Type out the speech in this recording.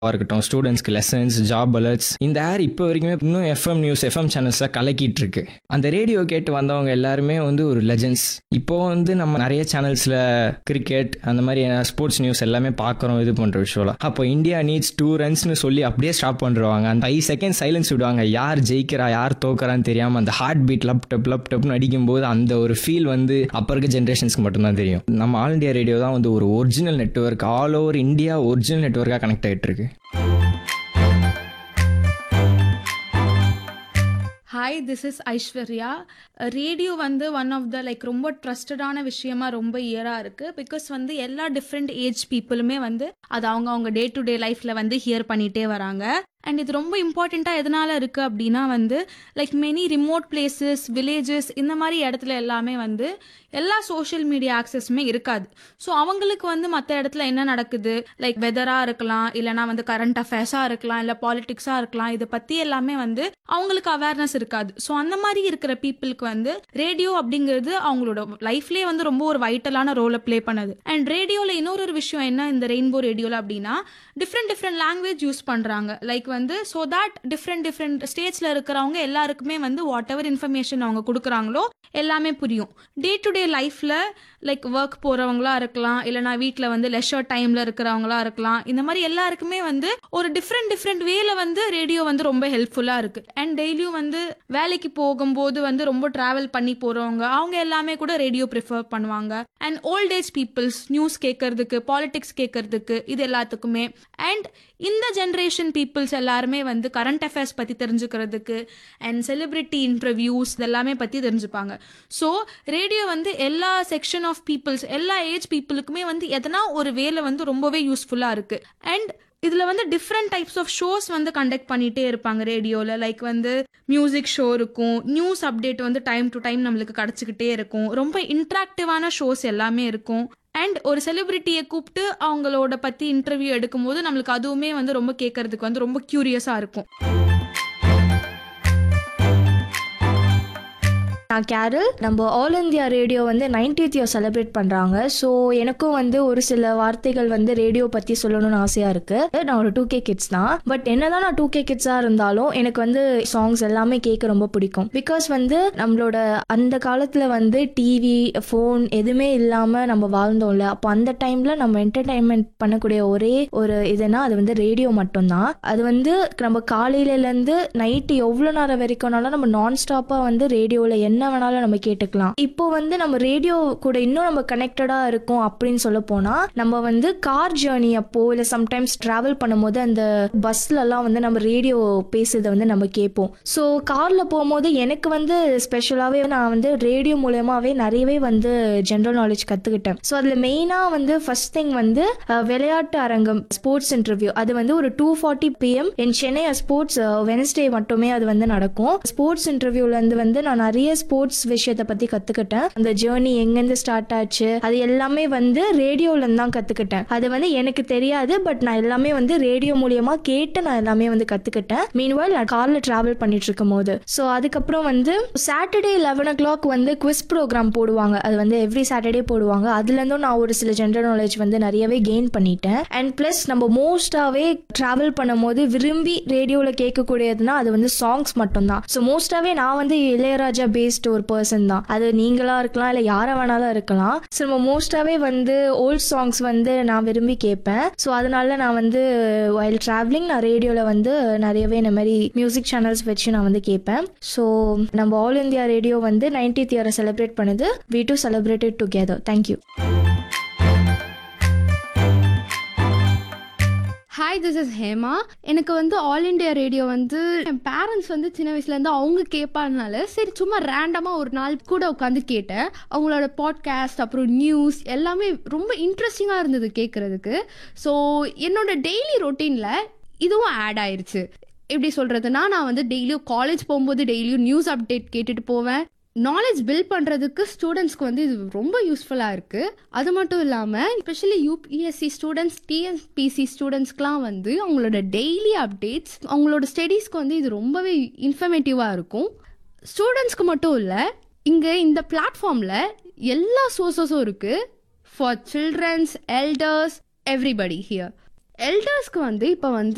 இருக்கட்டும் ஸ்டூடெண்ட்ஸ்க்கு lessons job alerts இந்த ஏர் இப்போ வரைக்குமே இன்னும் எஃப்எம் நியூஸ் எஃப்எம் சேனல்ஸாக கலக்கிட்டு இருக்கு அந்த ரேடியோ கேட்டு வந்தவங்க எல்லாருமே வந்து ஒரு லெஜெண்ட்ஸ் இப்போ வந்து நம்ம நிறைய சேனல்ஸில் கிரிக்கெட் அந்த மாதிரி ஸ்போர்ட்ஸ் நியூஸ் எல்லாமே பார்க்குறோம் இது பண்ணுற விஷயம்லாம் அப்போ இந்தியா நீட்ஸ் டூ ரன்ஸ்னு சொல்லி அப்படியே ஸ்டாப் பண்ணுறாங்க அந்த ஃபைவ் செகண்ட் சைலன்ஸ் விடுவாங்க யார் ஜெயிக்கிறா யார் தோக்குறான்னு தெரியாமல் அந்த heart beat lub dub lub டப்னு அடிக்கும்போது அந்த ஒரு ஃபீல் வந்து அப்போ இருக்க ஜென்ரேஷன்ஸ்க்கு மட்டும்தான் தெரியும் நம்ம ஆல் இந்தியா ரேடியோ தான் வந்து ஒரு original network all over India original நெட்ஒர்க்காக கனெக்ட் ஆகிட்டு இருக்கு hi this is Aishwarya radio வந்து ஒன் ஆஃப் த லைக் ரொம்ப ட்ரஸ்டடான விஷயமா ரொம்ப இயராக இருக்குது பிகாஸ் வந்து எல்லா டிஃப்ரெண்ட் ஏஜ் பீப்புளுமே வந்து அது அவங்க அவங்க டே டு டே லைஃப்பில் வந்து ஹியர் பண்ணிகிட்டே வராங்க அண்ட் இது ரொம்ப இம்பார்ட்டண்ட்டாக எதனால் இருக்குது அப்படின்னா வந்து like many remote places villages இந்த மாதிரி இடத்துல எல்லாமே வந்து எல்லா சோஷியல் மீடியா ஆக்சஸுமே இருக்காது ஸோ அவங்களுக்கு வந்து மற்ற இடத்துல என்ன நடக்குது லைக் வெதராக இருக்கலாம் இல்லைனா வந்து கரண்ட் அஃபேர்ஸாக இருக்கலாம் இல்லை பாலிடிக்ஸாக இருக்கலாம் இதை பற்றி எல்லாமே வந்து அவங்களுக்கு அவேர்னஸ் இருக்காது ஸோ அந்த மாதிரி இருக்கிற பீப்புளுக்கு வந்து ரேடியோ அப்படிங்கிறது அவங்களோட லைஃப்லேயே வந்து ரொம்ப ஒரு வைட்டலான ரோலை ப்ளே பண்ணுது அண்ட் ரேடியோவில் இன்னொரு ஒரு விஷயம் என்ன இந்த ரெயின்போ ரேடியோவில் அப்படின்னா டிஃப்ரெண்ட் டிஃப்ரெண்ட் லாங்குவேஜ் யூஸ் பண்ணுறாங்க லைக் வந்து ஸோ தட் டிஃப்ரெண்ட் டிஃப்ரெண்ட் ஸ்டேட்ஸில் இருக்கிறவங்க எல்லாருக்குமே வந்து வாட் எவர் இன்ஃபர்மேஷன் அவங்க கொடுக்குறாங்களோ எல்லாமே புரியும் டே டு டே லைஃப்பில் லைக் ஒர்க் போகிறவங்களா இருக்கலாம் இல்லைனா வீட்டில் வந்து லெஷர் டைமில் இருக்கிறவங்களா இருக்கலாம் இந்த மாதிரி எல்லாருக்குமே வந்து ஒரு டிஃப்ரெண்ட் டிஃப்ரெண்ட் வேல வந்து ரேடியோ வந்து ரொம்ப ஹெல்ப்ஃபுல்லாக இருக்குது அண்ட் டெய்லியும் வந்து வேலைக்கு போகும்போது வந்து ரொம்ப ட்ராவல் பண்ணி போகிறவங்க அவங்க எல்லாமே கூட ரேடியோ ப்ரிஃபர் பண்ணுவாங்க and old age peoples news கேட்கறதுக்கு பாலிடிக்ஸ் கேட்கறதுக்கு இது எல்லாத்துக்குமே அண்ட் இந்த ஜென்ரேஷன் பீப்புள்ஸ் எல்லாருமே வந்து கரண்ட் அஃபேர்ஸ் பற்றி தெரிஞ்சுக்கிறதுக்கு அண்ட் செலிபிரிட்டி இன்டர்வியூஸ் இதெல்லாமே பற்றி தெரிஞ்சுப்பாங்க ஸோ ரேடியோ வந்து எல்லா செக்ஷன் ஆஃப் பீப்புள்ஸ் எல்லா ஏஜ் பீப்புளுக்குமே வந்து எதனா ஒரு வேலை வந்து ரொம்பவே யூஸ்ஃபுல்லாக இருக்குது அண்ட் இதில் வந்து டிஃப்ரெண்ட் டைப்ஸ் ஆஃப் ஷோஸ் வந்து கண்டக்ட் பண்ணிகிட்டே இருப்பாங்க ரேடியோவில் லைக் வந்து மியூசிக் ஷோ இருக்கும் நியூஸ் அப்டேட் வந்து டைம் டு டைம் நம்மளுக்கு கிடச்சிக்கிட்டே இருக்கும் ரொம்ப இன்ட்ராக்டிவான ஷோஸ் எல்லாமே இருக்கும் அண்ட் ஒரு செலிபிரிட்டியை கூப்பிட்டு அவங்களோட பற்றி இன்டர்வியூ எடுக்கும்போது நம்மளுக்கு அதுவுமே வந்து ரொம்ப கேட்கறதுக்கு வந்து ரொம்ப க்யூரியஸாக இருக்கும் நான் கேரல் நம்ம ஆல் இந்தியா ரேடியோ வந்து நைன்டீத் இயர் செலிப்ரேட் பண்ணுறாங்க ஸோ எனக்கும் வந்து ஒரு சில வார்த்தைகள் வந்து ரேடியோ பற்றி சொல்லணும்னு ஆசையாக இருக்குது நான் ஒரு டூ கே கிட்ஸ் தான் பட் என்னதான் நான் டூ கே கிட்ஸாக இருந்தாலும் எனக்கு வந்து சாங்ஸ் எல்லாமே கேட்க ரொம்ப பிடிக்கும் பிகாஸ் வந்து நம்மளோட அந்த காலத்தில் வந்து டிவி ஃபோன் எதுவுமே இல்லாமல் நம்ம வாழ்ந்தோம்ல அப்போ அந்த டைமில் நம்ம என்டர்டைன்மெண்ட் பண்ணக்கூடிய ஒரே ஒரு இதுனா அது வந்து ரேடியோ மட்டும்தான் அது வந்து நம்ம காலையிலேருந்து நைட்டு எவ்வளோ நேரம் வரைக்கும்னாலும் நம்ம நான் ஸ்டாப்பாக வந்து ரேடியோவில் என்ன வேணாலும் நம்ம கேட்டுக்கலாம் இப்போ வந்து நம்ம ரேடியோ கூட இன்னும் நம்ம கனெக்டடாக இருக்கோம் அப்படின்னு சொல்ல போனால் நம்ம வந்து கார் ஜேர்னி அப்போ இல்லை சம்டைம்ஸ் ட்ராவல் பண்ணும்போது அந்த பஸ்லலாம் வந்து நம்ம ரேடியோ பேசுறதை வந்து நம்ம கேட்போம் ஸோ காரில் போகும்போது எனக்கு வந்து ஸ்பெஷலாகவே நான் வந்து ரேடியோ மூலயமாவே நிறையவே வந்து ஜென்ரல் நாலேஜ் கற்றுக்கிட்டேன் ஸோ அதில் மெயினாக வந்து ஃபர்ஸ்ட் திங் வந்து அஹ், விளையாட்டு அரங்கம் ஸ்போர்ட்ஸ் இன்டர்வியூ அது வந்து ஒரு டூ ஃபார்ட்டி பிஎம் என் சென்னை ஸ்போர்ட்ஸ் வெனஸ்டே மட்டுமே அது வந்து நடக்கும் ஸ்போர்ட்ஸ் இன்டர்வியூலேருந்து வந்து நான் நிறைய ஸ்போர்ட்ஸ் விஷயத்தை பற்றி கற்றுக்கிட்டேன் அந்த ஜேர்னி எங்கேருந்து ஸ்டார்ட் ஆச்சு அது எல்லாமே வந்து ரேடியோலேருந்து தான் கற்றுக்கிட்டேன் அது வந்து எனக்கு தெரியாது பட் நான் எல்லாமே வந்து ரேடியோ மூலியமா கேட்டு நான் எல்லாமே வந்து கற்றுக்கிட்டேன் மீன்வால் நான் காரில் ட்ராவல் பண்ணிட்டு இருக்கும் போது ஸோ அதுக்கப்புறம் வந்து சாட்டர்டே லெவன் ஓ கிளாக் வந்து குவிஸ் ப்ரோக்ராம் போடுவாங்க அது வந்து எவ்ரி சாட்டர்டே போடுவாங்க அதுலேருந்தும் நான் ஒரு சில ஜென்ரல் நாலேஜ் வந்து நிறையவே கெயின் பண்ணிட்டேன் அண்ட் ப்ளஸ் நம்ம மோஸ்டாகவே ட்ராவல் பண்ணும்போது விரும்பி ரேடியோவில் கேட்கக்கூடியதுன்னா அது வந்து சாங்ஸ் மட்டும்தான் ஸோ மோஸ்டாகவே நான் வந்து இளையராஜா பேஸ்ட் ஒரு பர்சன் தான் அது நீங்களா இருக்கலாம் இல்லை யாரை வேணாலும் இருக்கலாம் ஸோ நம்ம மோஸ்டாகவே வந்து ஓல்ட் சாங்ஸ் வந்து நான் விரும்பி கேட்பேன் ஸோ அதனால நான் வந்து வைல் ட்ராவலிங் நான் ரேடியோவில் வந்து நிறையவே இந்த மாதிரி மியூசிக் சேனல்ஸ் வச்சு நான் வந்து கேட்பேன் ஸோ நம்ம ஆல் இந்தியா ரேடியோ வந்து நைன்டீத் இயரை செலிப்ரேட் பண்ணுது we to celebrated together thank you hi this is Hema எனக்கு வந்து ஆல் இண்டியா ரேடியோ வந்து என் பேரண்ட்ஸ் வந்து சின்ன வயசுலேருந்து அவங்க கேட்பாதனால சரி சும்மா ரேண்டமாக ஒரு நாள் கூட உட்காந்து கேட்டேன் அவங்களோட பாட்காஸ்ட் அப்புறம் நியூஸ் எல்லாமே ரொம்ப இன்ட்ரெஸ்டிங்காக இருந்தது கேட்குறதுக்கு ஸோ என்னோட டெய்லி ரொட்டீனில் இதுவும் ஆட் ஆயிருச்சு எப்படி சொல்கிறதுனா நான் வந்து டெய்லியும் காலேஜ் போகும்போது டெய்லியும் நியூஸ் அப்டேட் கேட்டுட்டு போவேன் நாலேஜ் பில்ட் பண்ணுறதுக்கு ஸ்டூடெண்ட்ஸ்க்கு வந்து இது ரொம்ப யூஸ்ஃபுல்லாக இருக்குது அது மட்டும் இல்லாமல் ஸ்பெஷலி யூபிஎஸ்சி ஸ்டூடெண்ட்ஸ் டிஎன்பிசி ஸ்டூடெண்ட்ஸ்க்குலாம் வந்து அவங்களோட டெய்லி அப்டேட்ஸ் அவங்களோட ஸ்டடீஸ்க்கு வந்து இது ரொம்பவே இன்ஃபர்மேட்டிவாக இருக்கும் ஸ்டூடெண்ட்ஸ்க்கு மட்டும் இல்லை இங்கே இந்த பிளாட்ஃபார்மில் எல்லா சோர்சஸும் இருக்குது for childrens elders everybody here எல்டர்ஸ்க்கு வந்து இப்போ வந்து